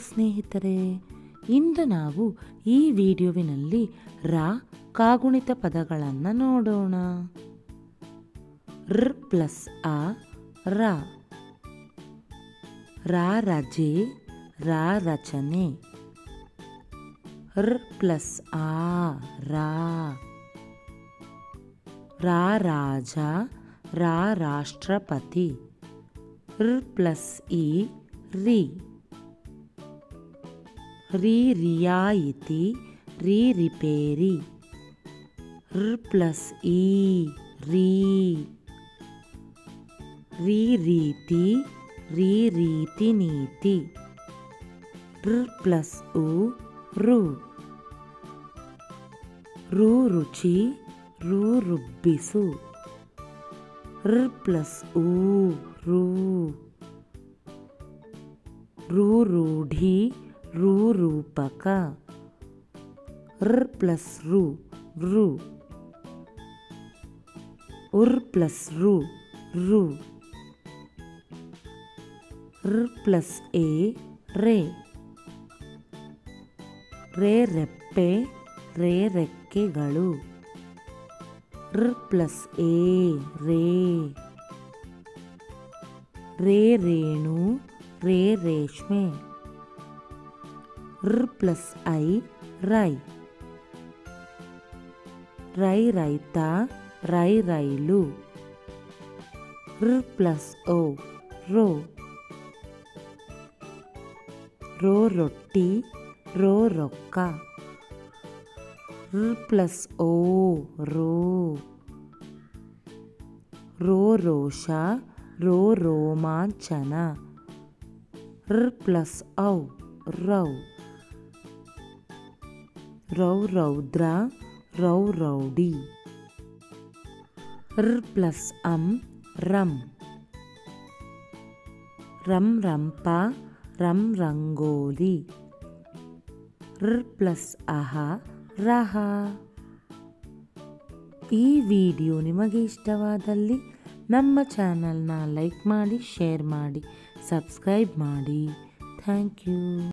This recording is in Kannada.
ಸ್ನೇಹಿತರೆ ಇಂದು ನಾವು ಈ ವಿಡಿಯೋವಿನಲ್ಲಿ ರಾ ಕಾಗುಣಿತ ಪದಗಳನ್ನು ನೋಡೋಣ ರ್ ಪ್ಲಸ್ ಆ ರಾ ರಾ ರಜೆ ರಾ ರಚನೆ ರ್ ಪ್ಲಸ್ ಆ ರಾ ರಾ ರಾಜ ರಾ ರಾಷ್ಟ್ರಪತಿ ರ್ ಪ್ಲಸ್ ಇ ರಿ ರಿ ರಿಯಾಯಿತಿ ರಿ ರಿಪೇರಿ ರ್ ಪ್ಲಸ್ ಇ ರೀ ರಿ ರೀತಿ ರಿ ರೀತಿ ನೀತಿ ರ್ ಪ್ಲಸ್ ಉ ರು ರು ರುಚಿ ರು ರುಬ್ಬಿಸು ರ್ ಪ್ಲಸ್ ಉ ರು ರು ರೂಢಿ ರು ರೂಪಕ ರ್ ಪ್ಲಸ್ ರು ರು ಉರ್ ಪ್ಲಸ್ ರು ರು ರ್ ಪ್ಲಸ್ ಎ ರೇ ರೇ ರೆಪ್ಪೆ ರೇ ರೆಕ್ಕೆಗಳು ರ್ ಪ್ಲಸ್ ಎ ರೇ ರೇ ರೇಣು ರೇ ರೇಷ್ಮೆ ರ್ ಪ್ಲಸ್ ಐ ರೈ ರೈ ರೈತ ರೈ ರೈಲು ರ್ ಪ್ಲಸ್ ಓ ರೋ ರೋ ರೊಟ್ಟಿ ರೋ ರೊಕ್ಕ ರ್ ಪ್ಲಸ್ ಓ ರೋ ರೋ ರೋಷ ರೋ ರೋಮಾಂಚನ ರ್ ಪ್ಲಸ್ ಔ ರೌ ರೌ ರೌದ್ರ ರೌ ರೌಡಿ ರ್ ಪ್ಲಸ್ ಅಂ ರಂ ರಂ ರಂಪ ರಂ ರಂಗೋಲಿ ರ್ ಪ್ಲಸ್ ಅಹ ರಹ ಈ ವಿಡಿಯೋ ನಿಮಗೆ ಇಷ್ಟವಾದಲ್ಲಿ ನಮ್ಮ ಚಾನಲ್ನ ಲೈಕ್ ಮಾಡಿ ಶೇರ್ ಮಾಡಿ ಸಬ್ಸ್ಕ್ರೈಬ್ ಮಾಡಿ ಥ್ಯಾಂಕ್ ಯು